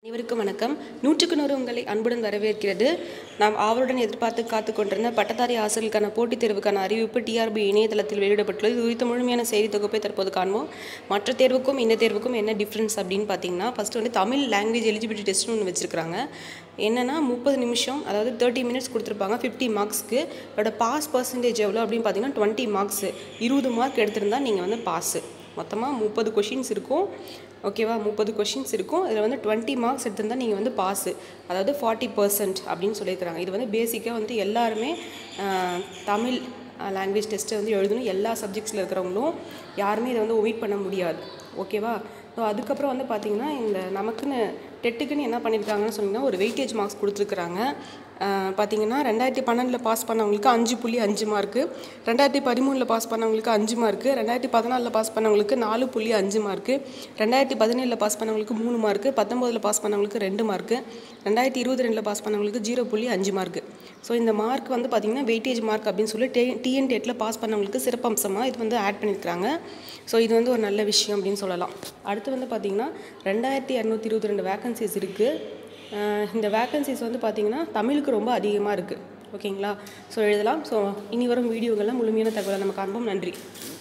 அனைவருக்கும் வணக்கம் நூற்றுக்கு நூறு உங்களை அன்புடன் வரவேற்கிறது நாம் ஆவலுடன் எதிர்பார்த்து காத்து கொண்டிருந்த பட்டதாரி ஆசிரியர்களுக்கான போட்டித் தேர்வுக்கான அறிவிப்பு டிஆர்பி இணையதளத்தில் வெளியிடப்பட்டுள்ளது இது குறித்த முழுமையான செய்தி தொகுப்பை தற்போது காண்போம் மற்ற தேர்வுக்கும் இந்த தேர்வுக்கும் என்ன டிஃப்ரென்ஸ் அப்படின்னு பார்த்தீங்கன்னா ஃபஸ்ட்டு வந்து தமிழ் லாங்குவேஜ் எலிஜிபிலிட்டி டெஸ்ட்னு ஒன்று வச்சுருக்காங்க என்னென்னா முப்பது நிமிஷம் அதாவது தேர்ட்டி மினிட்ஸ் கொடுத்துருப்பாங்க ஃபிஃப்டி மார்க்ஸ்க்கு அதோட பாஸ் பர்சன்டேஜ் எவ்வளோ அப்படின்னு பார்த்தீங்கன்னா டுவெண்ட்டி மார்க்ஸ் இருபது மார்க் எடுத்திருந்தா நீங்கள் வந்து பாஸு மொத்தமாக முப்பது கொஷின்ஸ் இருக்கும் ஓகேவா முப்பது கொஷின்ஸ் இருக்கும் இதில் வந்து டுவெண்ட்டி மார்க்ஸ் எடுத்திருந்தால் நீங்கள் வந்து பாஸு அதாவது ஃபார்ட்டி பர்சன்ட் அப்படின்னு சொல்லியிருக்கிறாங்க இது வந்து பேசிக்காக வந்து எல்லாருமே ஆஹ், தமிழ் லாங்குவேஜ் டெஸ்ட்டை வந்து எழுதணும் எல்லா சப்ஜெக்ட்ஸில் இருக்கிறவங்களும் யாருமே இதை வந்து ஒமிட் பண்ண முடியாது ஓகேவா ஸோ அதுக்கப்புறம் வந்து பார்த்திங்கன்னா இந்த நமக்குன்னு டெட்டுக்குன்னு என்ன பண்ணியிருக்காங்கன்னு சொன்னீங்கன்னா ஒரு வெயிட்டேஜ் மார்க்ஸ் கொடுத்துருக்குறாங்க பார்த்தீங்கன்னா ரெண்டாயிரத்தி பன்னெண்டில் பாஸ் பண்ணவங்களுக்கு அஞ்சு புள்ளி அஞ்சு மார்க்கு ரெண்டாயிரத்தி பதிமூணில் பாஸ் பண்ணவங்களுக்கு அஞ்சு மார்க்கு ரெண்டாயிரத்தி பதினாலில் பாஸ் பண்ணவங்களுக்கு நாலு புள்ளி அஞ்சு மார்க்கு ரெண்டாயிரத்தி பதினேழில் பாஸ் பண்ணவங்களுக்கு மூணு மார்க்கு பத்தொம்போதில் பாஸ் பண்ணவங்களுக்கு ரெண்டு மார்க்கு ரெண்டாயிரத்தி இருபத்தி ரெண்டில் பாஸ் பண்ணவங்களுக்கு ஜீரோ புள்ளி அஞ்சு மார்க்கு ஸோ இந்த மார்க் வந்து பார்த்திங்கன்னா வெயிட்டேஜ் மார்க் அப்படின்னு சொல்லி டே டிஎன் டேட்டில் பாஸ் பண்ணவங்களுக்கு சிறப்பம்சமாக இது வந்து ஆட் பண்ணியிருக்காங்க ஸோ இது வந்து ஒரு நல்ல விஷயம் அப்படின்னு சொல்லலாம் அடுத்து வந்து பார்த்திங்கன்னா ரெண்டாயிரத்தி இரநூத்தி இருபத்தி ரெண்டு வேகன்சிஸ் இருக்குது அஹ் இந்த வேக்கன்சிஸ் வந்து பார்த்திங்கன்னா தமிழுக்கு ரொம்ப அதிகமாக இருக்குது ஓகேங்களா ஸோ எழுதலாம் ஸோ இனி வரும் வீடியோகளில் முழுமையான தகவலை நம்ம காண்போம் நன்றி